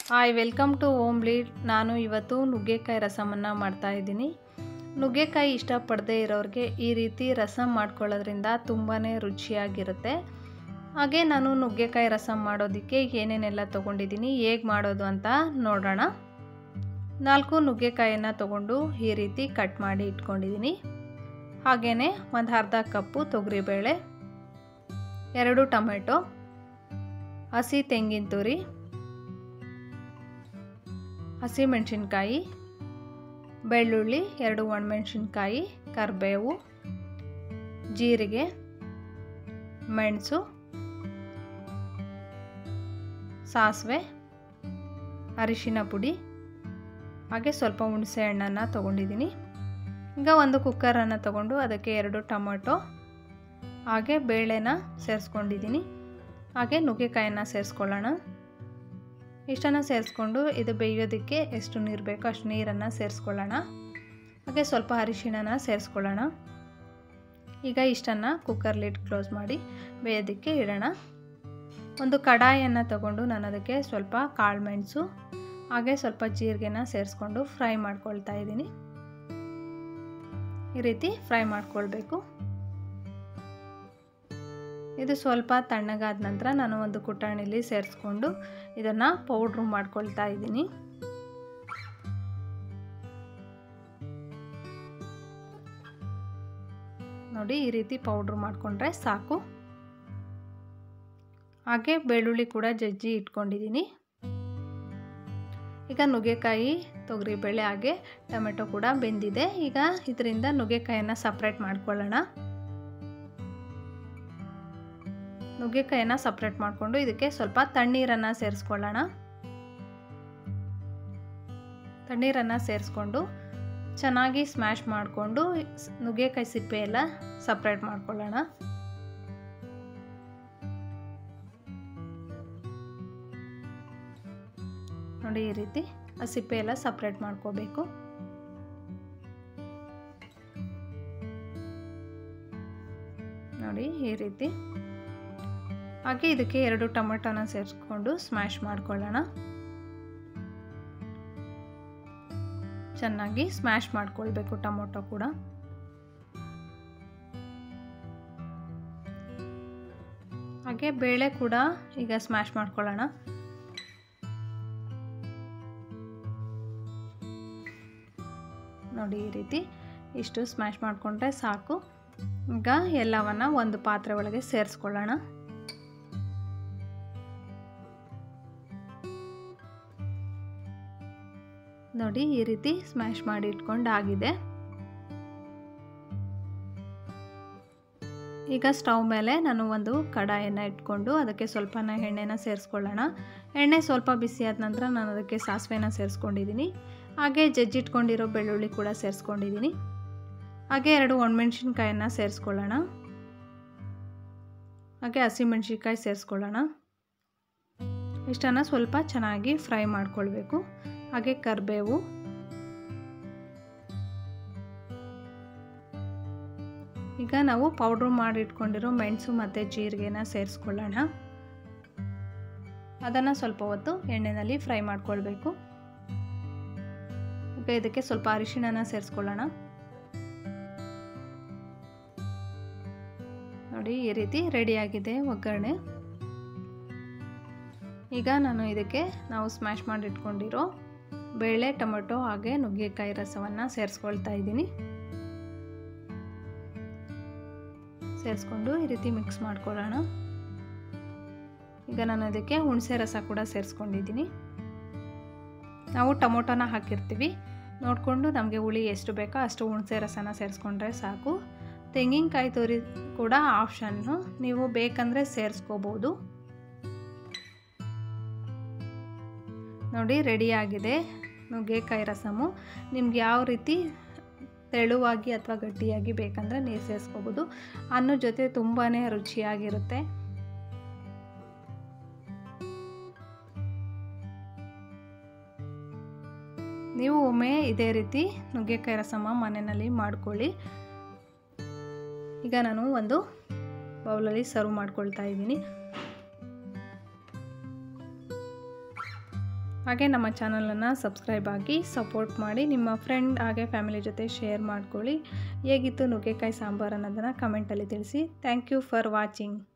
hi welcome to ಓಮ್ ಲೀಡ್ ನಾನು ಇವತ್ತು ನುಗ್ಗೆಕಾಯಿ ರಸಮನ್ನು ಮಾಡ್ತಾಯಿದ್ದೀನಿ ನುಗ್ಗೆಕಾಯಿ ಇಷ್ಟಪಡದೇ ಇರೋರಿಗೆ ಈ ರೀತಿ ರಸಮ್ ಮಾಡ್ಕೊಳ್ಳೋದ್ರಿಂದ ತುಂಬಾ ರುಚಿಯಾಗಿರುತ್ತೆ ಹಾಗೆ ನಾನು ನುಗ್ಗೆಕಾಯಿ ರಸಮ್ ಮಾಡೋದಕ್ಕೆ ಏನೇನೆಲ್ಲ ತೊಗೊಂಡಿದ್ದೀನಿ ಹೇಗೆ ಮಾಡೋದು ಅಂತ ನೋಡೋಣ ನಾಲ್ಕು ನುಗ್ಗೆಕಾಯನ್ನು ತೊಗೊಂಡು ಈ ರೀತಿ ಕಟ್ ಮಾಡಿ ಇಟ್ಕೊಂಡಿದ್ದೀನಿ ಹಾಗೆಯೇ ಒಂದು ಅರ್ಧ ಕಪ್ಪು ತೊಗರಿಬೇಳೆ ಎರಡು ಟೊಮೆಟೊ ಹಸಿ ತೆಂಗಿನ ತುರಿ ಹಸಿಮೆಣಸಿನ್ಕಾಯಿ ಬೆಳ್ಳುಳ್ಳಿ ಎರಡು ಒಣಮೆಣಸಿನ್ಕಾಯಿ ಕರಿಬೇವು ಜೀರಿಗೆ ಮೆಣಸು ಸಾಸಿವೆ ಅರಿಶಿನ ಪುಡಿ ಹಾಗೆ ಸ್ವಲ್ಪ ಹುಣಸೆ ಹಣ್ಣನ್ನು ತೊಗೊಂಡಿದ್ದೀನಿ ಈಗ ಒಂದು ಕುಕ್ಕರನ್ನು ತೊಗೊಂಡು ಅದಕ್ಕೆ ಎರಡು ಟೊಮೊಟೊ ಹಾಗೆ ಬೇಳೆನ ಸೇರಿಸ್ಕೊಂಡಿದ್ದೀನಿ ಹಾಗೆ ನುಗ್ಗೆಕಾಯನ್ನು ಸೇರಿಸ್ಕೊಳ್ಳೋಣ ಇಷ್ಟನ್ನು ಸೇರಿಸ್ಕೊಂಡು ಇದು ಬೇಯೋದಕ್ಕೆ ಎಷ್ಟು ನೀರು ಬೇಕೋ ಅಷ್ಟು ನೀರನ್ನು ಸೇರಿಸ್ಕೊಳ್ಳೋಣ ಹಾಗೆ ಸ್ವಲ್ಪ ಅರಿಶಿಣನ ಸೇರಿಸ್ಕೊಳ್ಳೋಣ ಈಗ ಇಷ್ಟನ್ನು ಕುಕ್ಕರ್ ಲಿಡ್ ಕ್ಲೋಸ್ ಮಾಡಿ ಬೇಯೋದಕ್ಕೆ ಇಡೋಣ ಒಂದು ಕಡಾಯಿಯನ್ನು ತಗೊಂಡು ನಾನು ಅದಕ್ಕೆ ಸ್ವಲ್ಪ ಕಾಳು ಮೆಣಸು ಹಾಗೆ ಸ್ವಲ್ಪ ಜೀರಿಗೆನ ಸೇರಿಸ್ಕೊಂಡು ಫ್ರೈ ಮಾಡ್ಕೊಳ್ತಾ ಇದ್ದೀನಿ ಈ ರೀತಿ ಫ್ರೈ ಮಾಡ್ಕೊಳ್ಬೇಕು ಇದು ಸ್ವಲ್ಪ ತಣ್ಣಗಾದ ನಂತರ ನಾನು ಒಂದು ಕುಟಾಣಿಲಿ ಸೇರಿಸ್ಕೊಂಡು ಇದನ್ನು ಪೌಡ್ರು ಮಾಡ್ಕೊಳ್ತಾ ಇದ್ದೀನಿ ನೋಡಿ ಈ ರೀತಿ ಪೌಡ್ರ್ ಮಾಡಿಕೊಂಡ್ರೆ ಸಾಕು ಹಾಗೆ ಬೆಳ್ಳುಳ್ಳಿ ಕೂಡ ಜಜ್ಜಿ ಇಟ್ಕೊಂಡಿದ್ದೀನಿ ಈಗ ನುಗ್ಗೆಕಾಯಿ ತೊಗರಿಬೇಳೆ ಹಾಗೆ ಟೊಮೆಟೊ ಕೂಡ ಬೆಂದಿದೆ ಈಗ ಇದರಿಂದ ನುಗ್ಗೆಕಾಯನ್ನು ಸಪ್ರೇಟ್ ಮಾಡ್ಕೊಳ್ಳೋಣ ನುಗ್ಗೆಕಾಯನ್ನು ಸಪ್ರೇಟ್ ಮಾಡಿಕೊಂಡು ಇದಕ್ಕೆ ಸ್ವಲ್ಪ ತಣ್ಣೀರನ್ನು ಸೇರಿಸ್ಕೊಳ್ಳೋಣ ತಣ್ಣೀರನ್ನು ಸೇರಿಸ್ಕೊಂಡು ಚೆನ್ನಾಗಿ ಸ್ಮ್ಯಾಶ್ ಮಾಡಿಕೊಂಡು ನುಗ್ಗೆಕಾಯಿ ಸಿಪ್ಪೆ ಎಲ್ಲ ಸಪ್ರೇಟ್ ಮಾಡ್ಕೊಳ್ಳೋಣ ನೋಡಿ ಈ ರೀತಿ ಆ ಸಿಪ್ಪೆ ಎಲ್ಲ ಸಪ್ರೇಟ್ ಮಾಡ್ಕೋಬೇಕು ನೋಡಿ ಈ ರೀತಿ ಹಾಗೆ ಇದಕ್ಕೆ ಎರಡು ಟೊಮೆಟೊನ ಸೇರಿಸ್ಕೊಂಡು ಸ್ಮ್ಯಾಶ್ ಮಾಡ್ಕೊಳ್ಳೋಣ ಚೆನ್ನಾಗಿ ಸ್ಮ್ಯಾಶ್ ಮಾಡ್ಕೊಳ್ಬೇಕು ಟೊಮೊಟೊ ಕೂಡ ಹಾಗೆ ಬೇಳೆ ಕೂಡ ಈಗ ಸ್ಮ್ಯಾಶ್ ಮಾಡ್ಕೊಳ್ಳೋಣ ನೋಡಿ ಈ ರೀತಿ ಇಷ್ಟು ಸ್ಮ್ಯಾಶ್ ಮಾಡಿಕೊಂಡ್ರೆ ಸಾಕು ಈಗ ಎಲ್ಲವನ್ನ ಒಂದು ಪಾತ್ರೆ ಒಳಗೆ ಸೇರಿಸ್ಕೊಳ್ಳೋಣ ನೋಡಿ ಈ ರೀತಿ ಸ್ಮ್ಯಾಶ್ ಮಾಡಿ ಇಟ್ಕೊಂಡು ಆಗಿದೆ ಈಗ ಸ್ಟವ್ ಮೇಲೆ ನಾನು ಒಂದು ಕಡಾಯನ್ನು ಇಟ್ಕೊಂಡು ಅದಕ್ಕೆ ಸ್ವಲ್ಪ ಎಣ್ಣೆನ ಸೇರಿಸ್ಕೊಳ್ಳೋಣ ಎಣ್ಣೆ ಸ್ವಲ್ಪ ಬಿಸಿ ಆದ ನಂತರ ನಾನು ಅದಕ್ಕೆ ಸಾಸಿವೆನ ಸೇರಿಸ್ಕೊಂಡಿದ್ದೀನಿ ಹಾಗೆ ಜಜ್ಜಿಟ್ಕೊಂಡಿರೋ ಬೆಳ್ಳುಳ್ಳಿ ಕೂಡ ಸೇರಿಸ್ಕೊಂಡಿದ್ದೀನಿ ಹಾಗೆ ಎರಡು ಒಣಮೆಣ್ಸಿನ್ಕಾಯನ್ನು ಸೇರಿಸ್ಕೊಳ್ಳೋಣ ಹಾಗೆ ಹಸಿಮೆಣ್ಸಿನ್ಕಾಯಿ ಸೇರಿಸ್ಕೊಳ್ಳೋಣ ಇಷ್ಟನ್ನು ಸ್ವಲ್ಪ ಚೆನ್ನಾಗಿ ಫ್ರೈ ಮಾಡ್ಕೊಳ್ಬೇಕು ಹಾಗೆ ಕರಿಬೇವು ಈಗ ನಾವು ಪೌಡ್ರ್ ಮಾಡಿಟ್ಕೊಂಡಿರೋ ಮೆಣಸು ಮತ್ತು ಜೀರಿಗೆನ ಸೇರಿಸ್ಕೊಳ್ಳೋಣ ಅದನ್ನು ಸ್ವಲ್ಪ ಹೊತ್ತು ಎಣ್ಣೆಯಲ್ಲಿ ಫ್ರೈ ಮಾಡ್ಕೊಳ್ಬೇಕು ಈಗ ಇದಕ್ಕೆ ಸ್ವಲ್ಪ ಅರಿಶಿಣನ ಸೇರಿಸ್ಕೊಳ್ಳೋಣ ನೋಡಿ ಈ ರೀತಿ ರೆಡಿಯಾಗಿದೆ ಒಗ್ಗರಣೆ ಈಗ ನಾನು ಇದಕ್ಕೆ ನಾವು ಸ್ಮ್ಯಾಶ್ ಮಾಡಿ ಇಟ್ಕೊಂಡಿರೋ ಬೇಳೆ ಟೊಮೆಟೊ ಹಾಗೆ ನುಗ್ಗೆಕಾಯಿ ರಸವನ್ನು ಸೇರಿಸ್ಕೊಳ್ತಾ ಇದ್ದೀನಿ ಸೇರಿಸ್ಕೊಂಡು ಈ ರೀತಿ ಮಿಕ್ಸ್ ಮಾಡ್ಕೊಳ್ಳೋಣ ಈಗ ನಾನು ಅದಕ್ಕೆ ಹುಣಸೆ ರಸ ಕೂಡ ಸೇರಿಸ್ಕೊಂಡಿದ್ದೀನಿ ನಾವು ಟೊಮೊಟೊನ ಹಾಕಿರ್ತೀವಿ ನೋಡಿಕೊಂಡು ನಮಗೆ ಹುಳಿ ಎಷ್ಟು ಬೇಕೋ ಅಷ್ಟು ಹುಣಸೆ ರಸನ ಸೇರಿಸ್ಕೊಂಡ್ರೆ ಸಾಕು ತೆಂಗಿನಕಾಯಿ ತುರಿ ಕೂಡ ಆಪ್ಷನ್ನು ನೀವು ಬೇಕಂದರೆ ಸೇರಿಸ್ಕೋಬೋದು ನೋಡಿ ರೆಡಿಯಾಗಿದೆ ನುಗ್ಗೆಕಾಯಿ ರಸಮು ನಿಮ್ಗೆ ಯಾವ ರೀತಿ ತೆಳುವಾಗಿ ಅಥವಾ ಗಟ್ಟಿಯಾಗಿ ಬೇಕಂದರೆ ನೀರು ಸೇರಿಸ್ಕೋಬೋದು ಅನ್ನ ಜೊತೆ ತುಂಬಾ ರುಚಿಯಾಗಿರುತ್ತೆ ನೀವು ಒಮ್ಮೆ ಇದೇ ರೀತಿ ನುಗ್ಗೆಕಾಯಿ ರಸಮ ಮನೆಯಲ್ಲಿ ಮಾಡ್ಕೊಳ್ಳಿ ಈಗ ನಾನು ಒಂದು ಬೌಲಲ್ಲಿ ಸರ್ವ್ ಮಾಡ್ಕೊಳ್ತಾ ಇದ್ದೀನಿ ಹಾಗೆ ನಮ್ಮ ಚಾನಲನ್ನು ಸಬ್ಸ್ಕ್ರೈಬ್ ಆಗಿ ಸಪೋರ್ಟ್ ಮಾಡಿ ನಿಮ್ಮ ಫ್ರೆಂಡ್ ಹಾಗೆ ಫ್ಯಾಮಿಲಿ ಜೊತೆ ಶೇರ್ ಮಾಡ್ಕೊಳ್ಳಿ ಹೇಗಿತ್ತು ನುಗ್ಗೆಕಾಯಿ ಸಾಂಬಾರು ಅನ್ನೋದನ್ನು ಕಮೆಂಟಲ್ಲಿ ತಿಳಿಸಿ ಥ್ಯಾಂಕ್ ಯು ಫಾರ್ ವಾಚಿಂಗ್